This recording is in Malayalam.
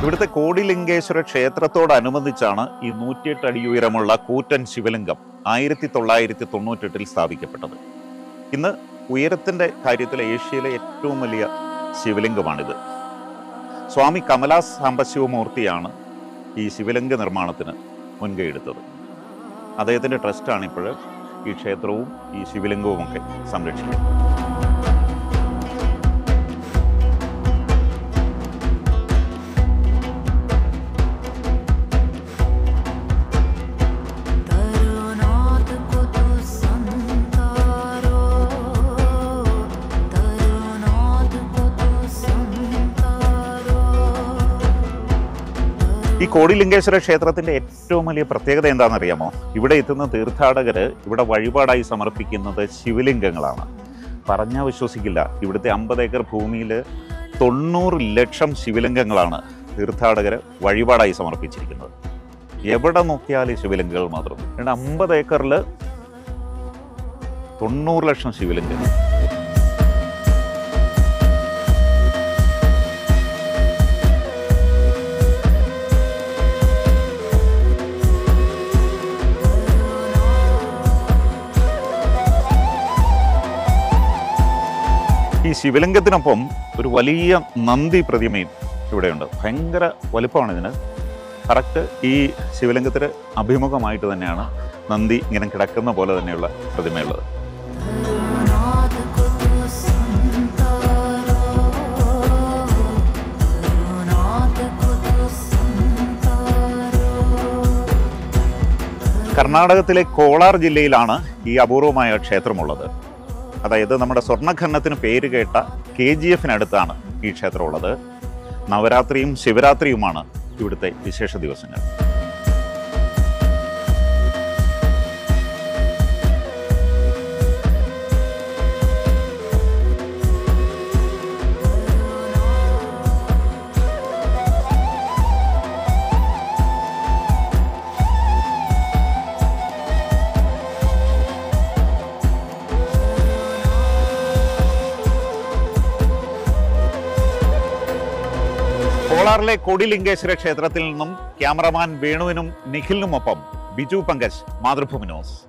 ഇവിടുത്തെ കോടിലിംഗേശ്വര ക്ഷേത്രത്തോടനുബന്ധിച്ചാണ് ഈ നൂറ്റിയെട്ട് അടി ഉയരമുള്ള കൂറ്റൻ ശിവലിംഗം ആയിരത്തി തൊള്ളായിരത്തി തൊണ്ണൂറ്റെട്ടിൽ സ്ഥാപിക്കപ്പെട്ടത് ഇന്ന് ഉയരത്തിന്റെ കാര്യത്തിൽ ഏഷ്യയിലെ ഏറ്റവും വലിയ ശിവലിംഗമാണിത് സ്വാമി കമലാസ് സാംബശിവമൂർത്തിയാണ് ഈ ശിവലിംഗ നിർമ്മാണത്തിന് മുൻകൈയെടുത്തത് അദ്ദേഹത്തിന്റെ ട്രസ്റ്റാണ് ഇപ്പോൾ ഈ ക്ഷേത്രവും ഈ ശിവലിംഗവും ഒക്കെ സംരക്ഷിക്കുന്നത് तरुणात् कुतु सन्तारो तरुणात् कुतु सन्तारो ഈ കോടിലിംഗേശ്വര ക്ഷേത്രത്തിന്റെ ഏറ്റവും വലിയ പ്രത്യേകത എന്താണെന്നറിയാമോ ഇവിടെ എത്തുന്ന തീർത്ഥാടകര് ഇവിടെ വഴിപാടായി സമർപ്പിക്കുന്നത് ശിവലിംഗങ്ങളാണ് പറഞ്ഞാൽ വിശ്വസിക്കില്ല ഇവിടുത്തെ അമ്പത് ഏക്കർ ഭൂമിയിൽ തൊണ്ണൂറ് ലക്ഷം ശിവലിംഗങ്ങളാണ് തീർത്ഥാടകര് വഴിപാടായി സമർപ്പിച്ചിരിക്കുന്നത് എവിടെ നോക്കിയാലും ശിവലിംഗങ്ങൾ മാത്രം രണ്ട് അമ്പത് ഏക്കറിൽ തൊണ്ണൂറ് ലക്ഷം ശിവലിംഗങ്ങൾ ഈ ശിവലിംഗത്തിനൊപ്പം ഒരു വലിയ നന്ദി പ്രതിമയും ഇവിടെയുണ്ട് ഭയങ്കര വലുപ്പമാണ് ഇതിന് കറക്റ്റ് ഈ ശിവലിംഗത്തിന് അഭിമുഖമായിട്ട് തന്നെയാണ് നന്ദി ഇങ്ങനെ കിടക്കുന്ന പോലെ തന്നെയുള്ള പ്രതിമയുള്ളത് तरुणात् कुतु सन्तारो तरुणात् कुतु सन्तारो കർണാടകത്തിലെ കോളാർ ജില്ലയിലാണ് ഈ അപൂർവമായ ക്ഷേത്രമുള്ളത് അതായത് നമ്മുടെ സ്വർണ്ണഖനത്തിന് പേര് കേട്ട കെ ജി എഫിനടുത്താണ് ഈ ക്ഷേത്രമുള്ളത് നവരാത്രിയും ശിവരാത്രിയുമാണ് ഇവിടുത്തെ വിശേഷ ദിവസങ്ങൾ കോളാറിലെ കൊടിലിംഗേശ്വര ക്ഷേത്രത്തിൽ നിന്നും ക്യാമറമാൻ വേണുവിനും നിഖിലിനുമൊപ്പം ബിജു പങ്കജ് മാതൃഭൂമി ന്യൂസ്